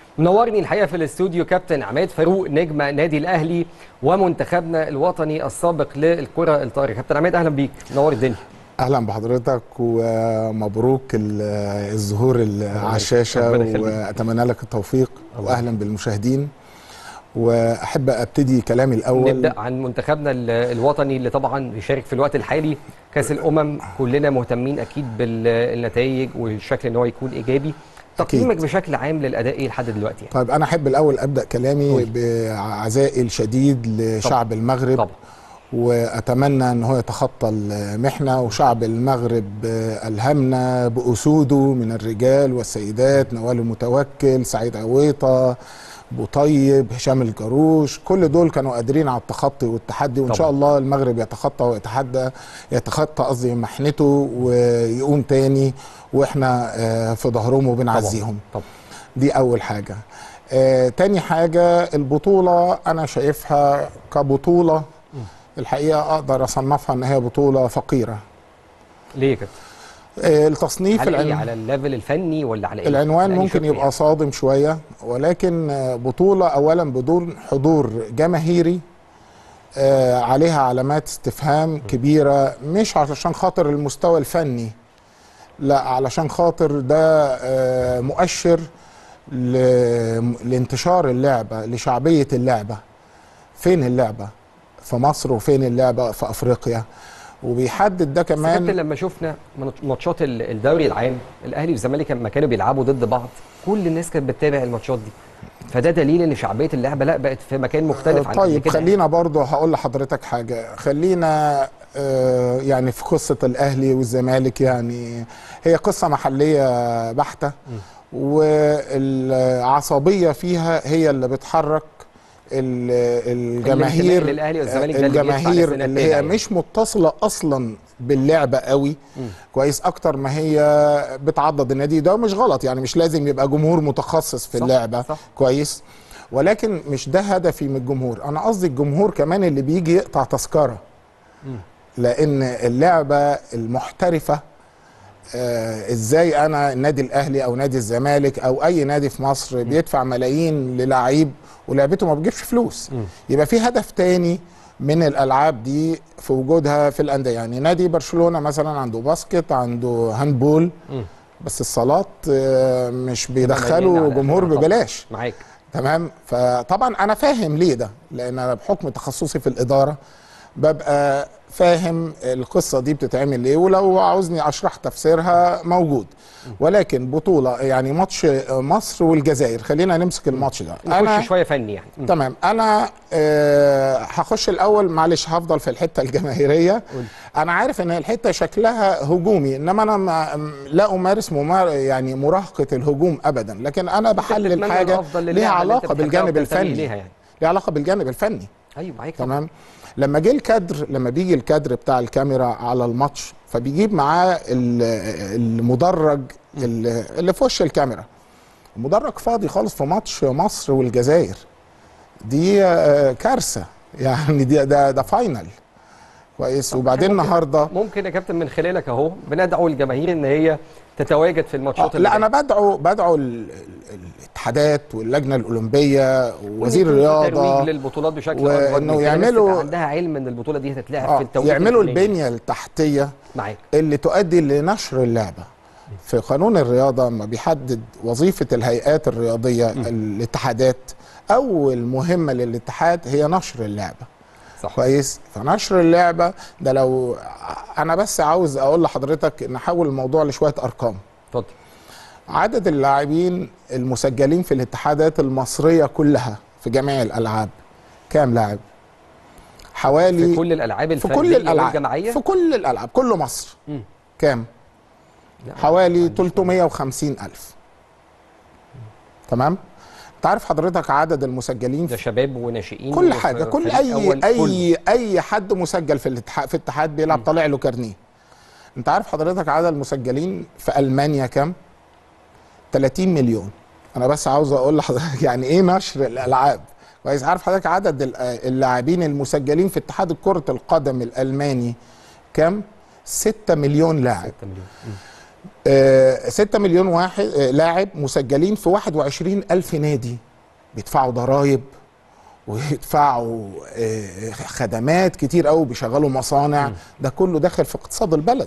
منورني الحقيقه في الاستوديو كابتن عماد فاروق نجم نادي الاهلي ومنتخبنا الوطني السابق للكره الطائره كابتن عماد اهلا بيك منور الدنيا اهلا بحضرتك ومبروك ال- الظهور ال- على الشاشه ربنا يخليك. واتمنى لك التوفيق واهلا بالمشاهدين واحب ابتدي كلامي الاول نبدا عن منتخبنا ال- الوطني اللي طبعا بيشارك في الوقت الحالي كاس الامم كلنا مهتمين اكيد بالنتائج والشكل ان هو يكون ايجابي تقييمك بشكل عام للاداء ايه لحد دلوقتي يعني طيب انا احب الاول ابدا كلامي قول. بعزائي الشديد لشعب المغرب طبعا واتمنى ان هو يتخطى المحنه وشعب المغرب الهمنا باسوده من الرجال والسيدات نوال المتوكل سعيد عويطه بوطيب هشام الجاروش كل دول كانوا قادرين على التخطي والتحدي وان طبعا. شاء الله المغرب يتخطى ويتحدى يتخطى قصدي محنته ويقوم تاني واحنا آه، في ظهرهم وبنعزيهم طبعا دي اول حاجه آه، تاني حاجه البطوله انا شايفها كبطوله الحقيقه اقدر اصنفها ان هي بطوله فقيره ليه يا كابتن آه، التصنيف على ايه العلم على الليفل الفني ولا على ايه العنوان على أي ممكن شكل يبقى يعني؟ صادم شويه ولكن آه، بطوله اولا بدون حضور جماهيري آه، عليها علامات استفهام كبيره مش علشان خاطر المستوى الفني لا علشان خاطر ده آه، مؤشر ل- لانتشار اللعبه لشعبيه اللعبه فين اللعبه في مصر وفين اللعبه في افريقيا وبيحدد ده بس يا كابتن كمان لما شفنا ماتشات ال- الدوري العام الاهلي والزمالك لما كانوا بيلعبوا ضد بعض كل الناس كانت بتتابع الماتشات دي فده دليل ان شعبيه اللعبه لا بقت في مكان مختلف عن قبل طيب كده خلينا برضه هقول لحضرتك حاجه خلينا آه، يعني في قصه الاهلي والزمالك يعني هي قصه محليه بحته والعصبيه فيها هي اللي بتحرك ال- الجماهير للأهلي والزمالك ده اللي بيدفع الجماهير للسنة اللي هي التانية يعني. مش متصله اصلا باللعبه قوي كويس اكتر ما هي بتعضد النادي ده مش غلط يعني مش لازم يبقى جمهور متخصص في صح، اللعبه صح. كويس ولكن مش ده هدفي من الجمهور انا قصدي الجمهور كمان اللي بيجي يقطع تذكره لان اللعبه المحترفه آه ازاي انا النادي الاهلي او نادي الزمالك او اي نادي في مصر بيدفع ملايين للعيب ولعبته ما بتجيبش فلوس يبقى في هدف تاني من الالعاب دي في وجودها في الانديه يعني نادي برشلونه مثلا عنده باسكت عنده هاندبول مم. بس الصالات آه، مش ملايين بيدخلوا على جمهور آخرها طبعاً. ببلاش معاك تمام فطبعا انا فاهم ليه ده لان انا بحكم تخصصي في الاداره ببقى فاهم القصه دي بتتعمل ليه ولو عاوزني اشرح تفسيرها موجود ولكن بطوله يعني ماتش مصر والجزائر خلينا نمسك الماتش ده نخش شويه فني يعني مم. تمام انا آه هخش الاول معلش هفضل في الحته الجماهيريه قول. انا عارف ان الحته شكلها هجومي انما انا ما لا امارس ممار يعني مراهقه الهجوم ابدا لكن انا بحلل بتتمنى حاجه الأفضل للعبة ليها اللي أنت علاقه بتحبها بالجانب وبتنتمي الفني ليها يعني. ليها علاقه بالجانب الفني ايوه معاك طبعاً. تمام لما جه الكادر لما بيجي الكادر بتاع الكاميرا على الماتش فبيجيب معاه ال- المدرج اللي اللي في وش الكاميرا المدرج فاضي خالص في ماتش مصر والجزائر دي آه، كارثه يعني دي ده ده فاينل كويس وبعدين ممكن- النهارده ممكن يا كابتن من خلالك اهو بندعو الجماهير ان هي تتواجد في الماتشات آه، اللي لا انا جاية. بدعو بدعو ال- ال- الاتحادات واللجنه الاولمبيه ووزير وإن يكون في الرياضه ترويج للبطولات بشكل وإنه اكبر من كده، الناس يعملوا- تبقى عندها علم ان البطوله دي هتتلعب في آه التوقيت يعملوا الفلاني. البنيه التحتيه معاك اللي تؤدي لنشر اللعبه في قانون الرياضه ما بيحدد وظيفه الهيئات الرياضيه الاتحادات اول مهمه للاتحاد هي نشر اللعبه صح كويس فنشر اللعبه ده لو انا بس عاوز اقول لحضرتك نحول الموضوع لشويه ارقام اتفضل عدد اللاعبين المسجلين في الاتحادات المصريه كلها في جميع الالعاب كام لاعب حوالي في كل الالعاب في الفرديه كل الالعاب والجماعيه في كل الالعاب كل مصر مم. كام لا، حوالي ما عنديش 350 ألف تمام تعرف حضرتك عدد المسجلين ده في شباب وناشئين كل وف- حاجه كل فريق اي أول، اي كله. اي حد مسجل في الاتحاد في الاتحاد بيلعب طالع له كارنيه انت عارف حضرتك عدد المسجلين في المانيا كام 30 مليون انا بس عاوز اقول لحضرتك يعني ايه نشر الالعاب كويس عارف حضرتك عدد ال- اللاعبين المسجلين في اتحاد كره القدم الالماني كام 6 مليون لاعب 6 مليون مم. آه 6 مليون واحد آه لاعب مسجلين في 21 ألف نادي بيدفعوا ضرائب ويدفعوا آه خدمات كتير قوي بيشغلوا مصانع ده كله داخل في اقتصاد البلد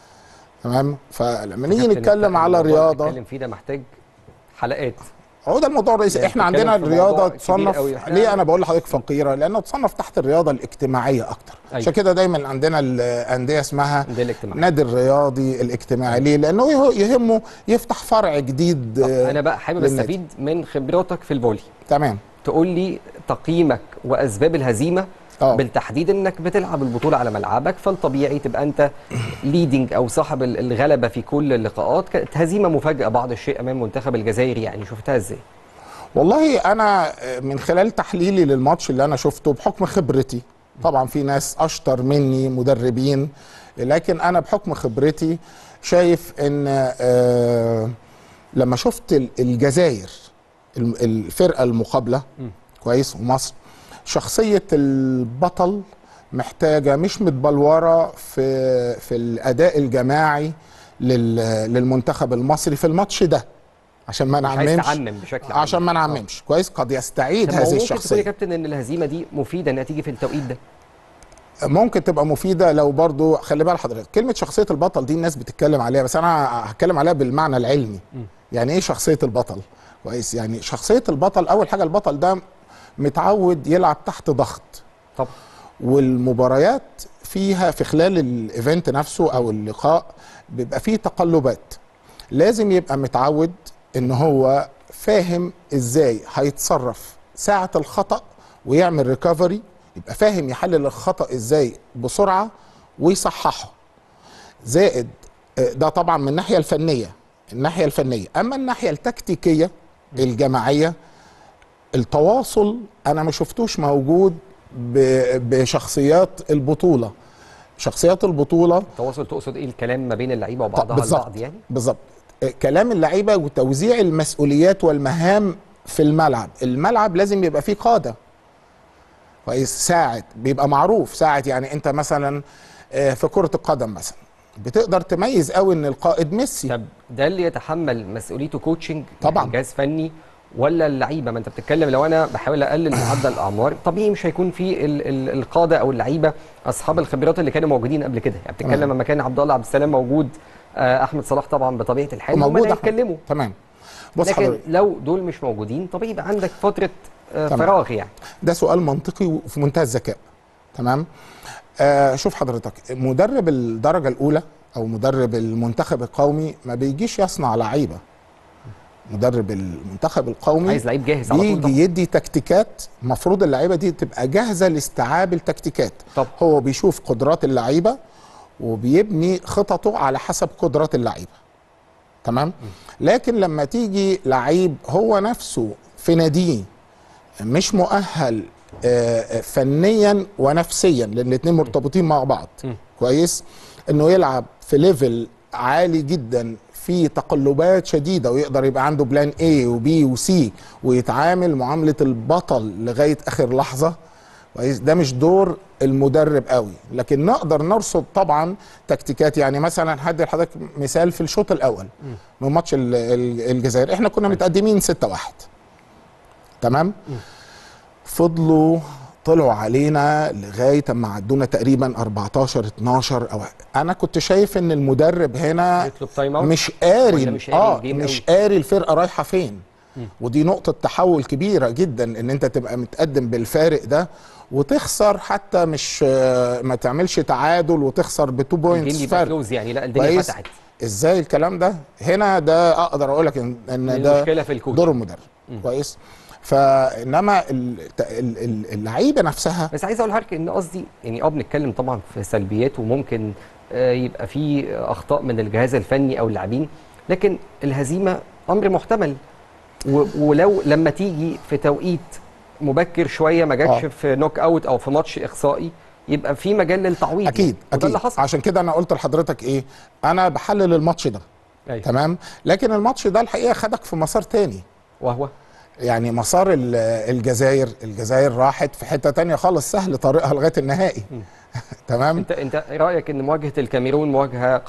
تمام فلما نيجي كابتن، نتكلم أنت على الموضوع اللي رياضه بنتكلم فيه ده محتاج حلقات هو ده الموضوع الرئيسي يعني احنا بتتكلم عندنا في الرياضه موضوع كبير تصنف قوي. إحنا- ليه انا بقول لحضرتك فقيره لانها تصنف تحت الرياضه الاجتماعيه اكتر أيوة. عشان كده دايما عندنا الانديه اسمها ده الاجتماعي نادي الرياضي الاجتماعي ليه لانه يه- يهمه يفتح فرع جديد طب آه، انا بقى حابب للنادي. استفيد من خبراتك في الفولي تمام تقول لي تقييمك واسباب الهزيمه اه بالتحديد انك بتلعب البطوله على ملعبك فالطبيعي تبقى انت ليدنج او صاحب ال- الغلبه في كل اللقاءات كانت هزيمه مفاجاه بعض الشيء امام منتخب الجزائر يعني شفتها ازاي والله انا من خلال تحليلي للماتش اللي انا شفته بحكم خبرتي طبعا في ناس اشطر مني مدربين لكن انا بحكم خبرتي شايف ان آه، لما شفت ال- الجزائر الم- الفرقه المقابله كويس ومصر شخصيه البطل محتاجه مش متبلوره في في الاداء الجماعي لل- للمنتخب المصري في الماتش ده عشان ما مش عايز نعممش تعمم بشكل عام عشان ما نعممش كويس قد يستعيد طب ما هو هذه ممكن تقول يا الشخصيه كابتن ان الهزيمه دي مفيده انها تيجي في التوقيت ده ممكن تبقى مفيده لو برضو خلي بال حضرتك كلمه شخصيه البطل دي الناس بتتكلم عليها بس انا هتكلم عليها بالمعنى العلمي يعني ايه شخصيه البطل كويس يعني شخصيه البطل اول حاجه البطل ده متعود يلعب تحت ضغط طب والمباريات فيها في خلال الايفنت نفسه او اللقاء بيبقى فيه تقلبات لازم يبقى متعود ان هو فاهم ازاي هيتصرف ساعة الخطأ ويعمل ريكفري يبقى فاهم يحلل الخطأ ازاي بسرعة ويصححه زائد آه، ده طبعا من الناحية الفنية الناحية الفنية اما الناحية التكتيكية الجماعية التواصل انا ما شفتوش موجود ب- بشخصيات البطولة شخصيات البطولة التواصل تقصد ايه الكلام ما بين اللعيبه وبعضها بالظبط البعض يعني بالظبط آه، كلام اللعيبه وتوزيع المسؤوليات والمهام في الملعب الملعب لازم يبقى فيه قاده كويس ساعد بيبقى معروف ساعد يعني انت مثلا آه، في كره القدم مثلا بتقدر تميز قوي ان القائد ميسي طب ده اللي يتحمل مسؤوليته كوتشنج طبعاً. يعني جهاز فني ولا اللعيبه ما انت بتتكلم لو انا بحاول اقلل معدل الاعمار طبيعي مش هيكون في ال ال القاده او اللعيبه اصحاب الخبرات اللي كانوا موجودين قبل كده يعني بتتكلم تمام. لما كان عبد الله عبد السلام موجود آه احمد صلاح طبعا بطبيعه الحال هم موجود اللي أحمد. هيتكلموا تمام بص لكن حضرتك لو دول مش موجودين طبيعي يبقى عندك فتره آه تمام. فراغ يعني ده سؤال منطقي وفي منتهى الذكاء تمام آه شوف حضرتك مدرب الدرجه الاولى او مدرب المنتخب القومي ما بيجيش يصنع لعيبه مدرب المنتخب القومي عايز لعيب جاهز على طول بيجي طبعاً. يدي تكتيكات المفروض اللعيبه دي تبقى جاهزه لاستيعاب التكتيكات طب هو بيشوف قدرات اللعيبه وبيبني خططه على حسب قدرات اللعيبه تمام لكن لما تيجي لعيب هو نفسه في ناديه مش مؤهل آه، آه، فنيا ونفسيا لان الاثنين مرتبطين مع بعض م. كويس انه يلعب في ليفل عالي جدا في تقلبات شديده ويقدر يبقى عنده بلان A وبي وسي ويتعامل معامله البطل لغايه اخر لحظه كويس ده مش دور المدرب قوي لكن نقدر نرصد طبعا تكتيكات يعني مثلا هدي لحضرتك مثال في الشوط الاول من ماتش ال- ال- الجزائر احنا كنا متقدمين 6-1 تمام فضلوا طلعوا علينا لغايه اما عدونا تقريبا 14 12 او انا كنت شايف ان المدرب هنا يطلب تايم اوت مش قاري ولا مش قاري اه الجيم مش قوي؟ قاري الفرقه رايحه فين ودي نقطه تحول كبيره جدا ان انت تبقى متقدم بالفارق ده وتخسر حتى مش آه، ما تعملش تعادل وتخسر ب 2 الجيم بوينتس يبقى فرق كلوز يعني لا الدنيا كويس فتحت ازاي الكلام ده هنا ده اقدر اقول لك ان إن ده المشكله في الكوتش دور المدرب كويس فانما ال- ال- ال- اللعيبه نفسها بس عايز اقول لحضرتك ان قصدي يعني اه بنتكلم طبعا في سلبيات وممكن آه، يبقى في اخطاء من الجهاز الفني او اللاعبين لكن الهزيمه امر محتمل و- ولو لما تيجي في توقيت مبكر شويه ما جاتش آه. في نوك اوت او في ماتش اقصائي يبقى في مجال للتعويض اكيد يعني. وده اكيد اللي حصل عشان كده انا قلت لحضرتك ايه انا بحلل الماتش ده أيوة. تمام لكن الماتش ده الحقيقه خدك في مسار تاني وهو يعني مسار ال- الجزائر الجزائر راحت في حته تانية خالص سهل طريقها لغايه النهائي تمام انت انت رايك ان مواجهه الكاميرون مواجهه قويه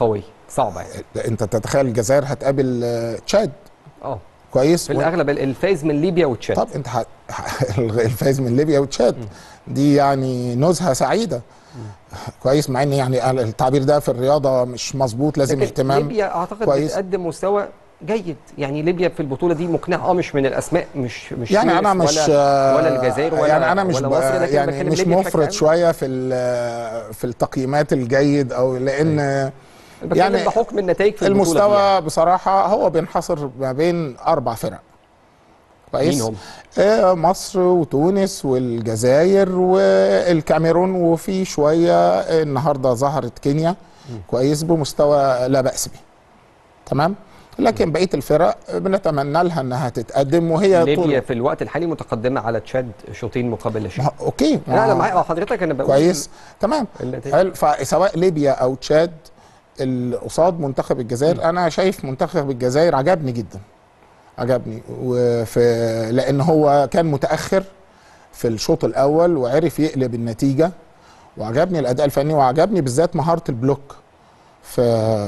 صعبه يعني انت تتخيل الجزائر هتقابل آه، تشاد اه كويس في الاغلب ال- الفايز من ليبيا وتشاد طب انت ح... الفايز من ليبيا وتشاد دي يعني نزهه سعيده كويس مع ان يعني التعبير ده في الرياضه مش مظبوط لازم لكن اهتمام ليبيا اعتقد كويس. بتقدم مستوى جيد يعني ليبيا في البطوله دي مقنعه اه مش من الاسماء مش مش يعني انا تونس مش ولا, ولا الجزائر ولا يعني انا مش ولا ب- مصر لكن يعني بتكلم مش ليبيا بشكل مفرط عام. شويه في ال- في التقييمات الجيد او لان بتكلم يعني بحكم النتائج في البطوله دي المستوى يعني. بصراحه هو بينحصر ما بين اربع فرق كويس مين هم؟ آه، مصر وتونس والجزائر والكاميرون وفي شويه النهارده ظهرت كينيا كويس بمستوى لا باس به تمام لكن بقيه الفرق بنتمنى لها انها تتقدم وهي ليبيا في الوقت الحالي متقدمه على تشاد شوطين مقابل لا شيء ما- اوكي لا لا ما- معايا حضرتك انا بقول كويس تمام النتائج. حلو فسواء ليبيا او تشاد ال- قصاد منتخب الجزائر انا شايف منتخب الجزائر عجبني جدا عجبني وفي لان هو كان متاخر في الشوط الاول وعرف يقلب النتيجه وعجبني الاداء الفني وعجبني بالذات مهاره البلوك في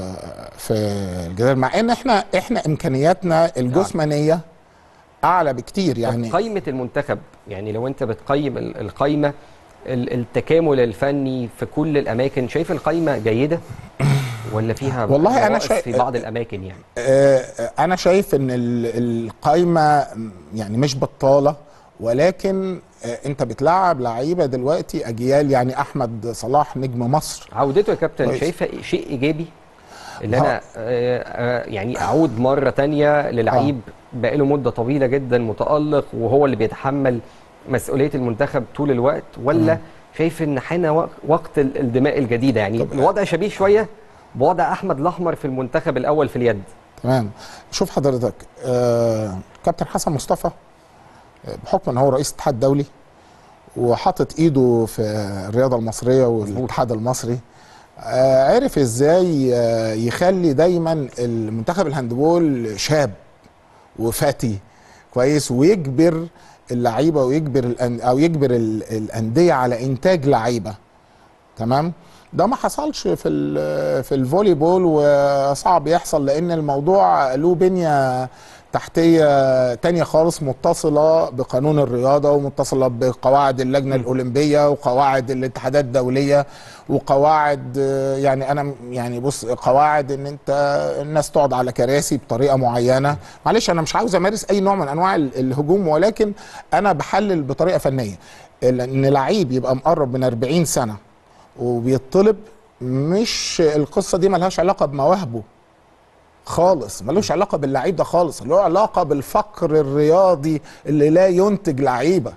في الجزائر مع ان احنا احنا امكانياتنا الجسمانيه اعلى بكتير يعني يعني قائمه المنتخب يعني لو انت بتقيم ال- القائمه ال- التكامل الفني في كل الاماكن شايف القائمه جيده ولا فيها والله أنا نواقص شايف- في بعض الاماكن يعني آه، انا شايف ان ال- القايمه يعني مش بطاله ولكن آه، انت بتلعب لعيبه دلوقتي اجيال يعني احمد صلاح نجم مصر عودته يا كابتن كويس. شايفه شيء ايجابي اللي ها. انا آه، آه، يعني اعود مره تانية للعيب بقاله مده طويله جدا متالق وهو اللي بيتحمل مسؤوليه المنتخب طول الوقت ولا شايف ان حان وق- وقت ال- الدماء الجديده يعني طب- الوضع شبيه شويه بوضع احمد الاحمر في المنتخب الاول في اليد تمام شوف حضرتك آه كابتن حسن مصطفى آه، بحكم ان هو رئيس الاتحاد الدولي وحاطط ايده في الرياضه المصريه والاتحاد المصري آه عرف ازاي آه يخلي دايما المنتخب الهاندبول شاب وفتي كويس ويجبر اللعيبه ويجبر الأن او يجبر ال- الانديه على انتاج لعيبه تمام ده ما حصلش في ال- في الفولي بول وصعب يحصل لان الموضوع له بنيه تحتيه تانية خالص متصله بقانون الرياضه ومتصله بقواعد اللجنه الاولمبيه وقواعد الاتحادات الدوليه وقواعد آه، يعني انا م- يعني بص قواعد ان انت الناس تقعد على كراسي بطريقه معينه معلش انا مش عاوز امارس اي نوع من انواع ال- الهجوم ولكن انا بحلل بطريقه فنيه ال- ان لعيب يبقى مقرب من 40 سنه وبيطلب مش القصه دي ملهاش علاقه بمواهبه خالص ملوش علاقه باللعيب ده خالص له علاقه بالفقر الرياضي اللي لا ينتج لعيبه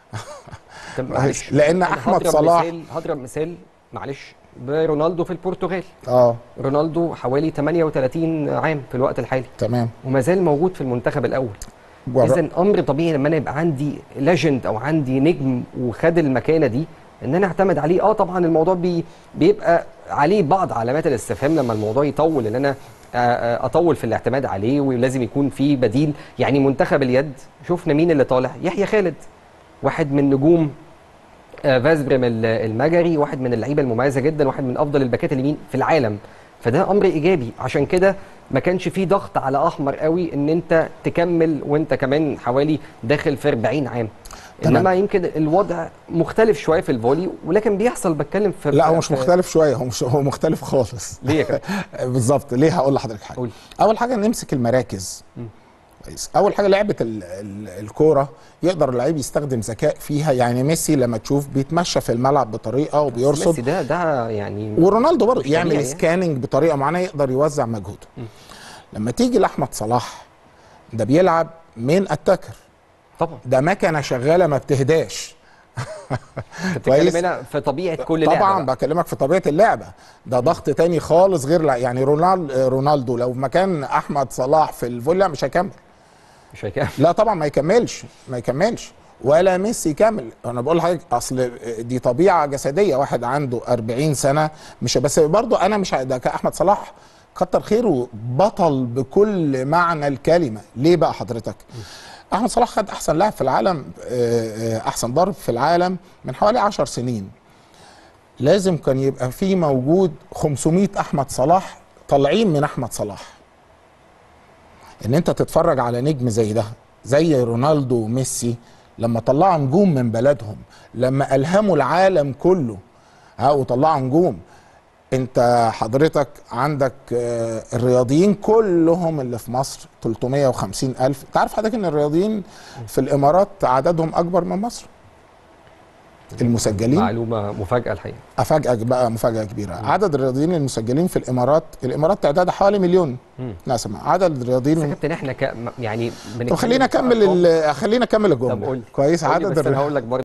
طب معلش لأن أنا أحمد هضرب صلاح- مثال هضرب مثال معلش برونالدو في البرتغال اه رونالدو حوالي 38 عام في الوقت الحالي تمام وما زال موجود في المنتخب الاول ور- اذا امر طبيعي لما انا يبقى عندي ليجند او عندي نجم وخد المكانه دي ان انا اعتمد عليه اه طبعا الموضوع بي بيبقى عليه بعض علامات الاستفهام لما الموضوع يطول ان انا آه، آه، اطول في الاعتماد عليه ولازم يكون في بديل يعني منتخب اليد شفنا مين اللي طالع يحيى خالد واحد من نجوم آه، فازبرم ال- المجري واحد من اللعيبه المميزه جدا واحد من افضل الباكات اليمين في العالم فده امر ايجابي عشان كده ما كانش فيه ضغط على احمر قوي ان انت تكمل وانت كمان حوالي داخل في 40 عام تمام. انما يمكن الوضع مختلف شويه في الفولي ولكن بيحصل بتكلم في لا هو مش في- مختلف شويه هو مش هو مختلف خالص ليه يا كابتن بالظبط ليه هقول لحضرتك حاجه قول. اول حاجه نمسك المراكز كويس اول حاجه لعبه ال- ال- الكوره يقدر اللعيب يستخدم ذكاء فيها يعني ميسي لما تشوف بيتمشى في الملعب بطريقه وبيرصد ميسي ده ده يعني ورونالدو برضه مش يعمل طبيعي يعني. سكاننج بطريقه معينه يقدر يوزع مجهوده لما تيجي لاحمد صلاح ده بيلعب من اتاكر طبعا ده مكنه شغاله ما بتهداش انت كويس. بتتكلم هنا في طبيعه كل لعبه طبعا بقى. بكلمك في طبيعه اللعبه ده ضغط تاني خالص غير لا- يعني رونالد رونالدو لو مكان احمد صلاح في الفولا مش هيكمل مش هيكمل لا طبعا ما يكملش ما يكملش ولا ميسي يكمل انا بقول لحضرتك اصل دي طبيعه جسديه واحد عنده 40 سنه مش بس برضه انا مش ه- ده كاحمد صلاح كتر خيره بطل بكل معنى الكلمه ليه بقى حضرتك احمد صلاح خد احسن لاعب في العالم آه، آه، احسن ضرب في العالم من حوالي 10 سنين لازم كان يبقى في موجود 500 احمد صلاح طالعين من احمد صلاح ان انت تتفرج على نجم زي ده زي رونالدو وميسي لما طلعوا نجوم من بلدهم لما الهموا العالم كله ها وطلعوا نجوم انت حضرتك عندك آه، الرياضيين كلهم اللي في مصر 350 الف تعرف حضرتك ان الرياضيين في الامارات عددهم اكبر من مصر المسجلين معلومه مفاجاه الحقيقه افاجئك بقى مفاجاه كبيره عدد الرياضيين المسجلين في الامارات الامارات تعدادها حوالي مليون مم. نسمة عدد بس يا الرياضيين كابتن احنا ك... يعني طب بنتكلم خلينا في اكمل أرقام. ال- خلينا اكمل طب قول الجمله لي. كويس قول لي عدد بس انا الرياضيين هقول لك برضه